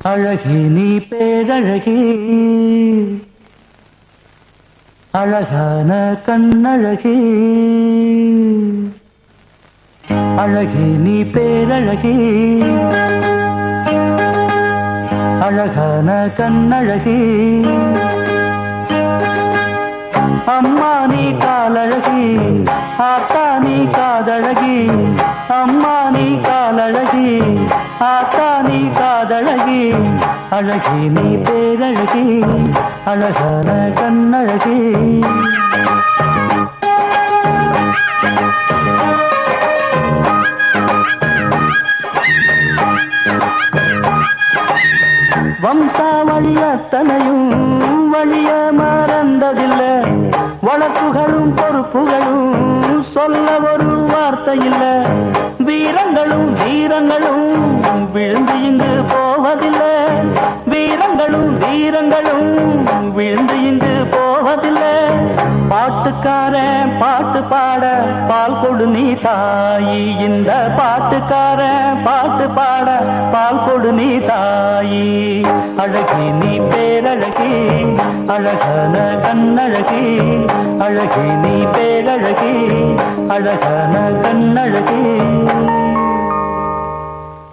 அழகி நீ பேரழகி அழகான கண்ணழகி அழகி நீ பேரழகி அழகான கண்ணழகி அம்மா நீ காலழகி ஆத்தா நீ காதழகி அம்மா நீ காலழகி ஆத்தா நீ காதழகி அழகி நீ பேரழகி அழகான கண்ணழகி வம்சாவழி அத்தனையும் வழிய மறந்ததில்லை வழக்குகளும் பொறுப்புகளும் சொல்ல ஒரு வார்த்தை இல்ல வீரங்களும் வீரங்களும் விழுந்து இங்கு போவதில்லை வீரங்களும் வீரங்களும் விழுந்து இங்கு போவதில்லை பாட்டுக்காரன் பாட்டு பாட பால் கொடு நீ தாயி இந்த பாட்டுக்காரன் பாட்டு பாட பால் கொடு நீ தாயி அழகி நீ பேரழகி அழகான கண்ணழகி அழகி நீ பேரழகி அழகான கண்ணழகி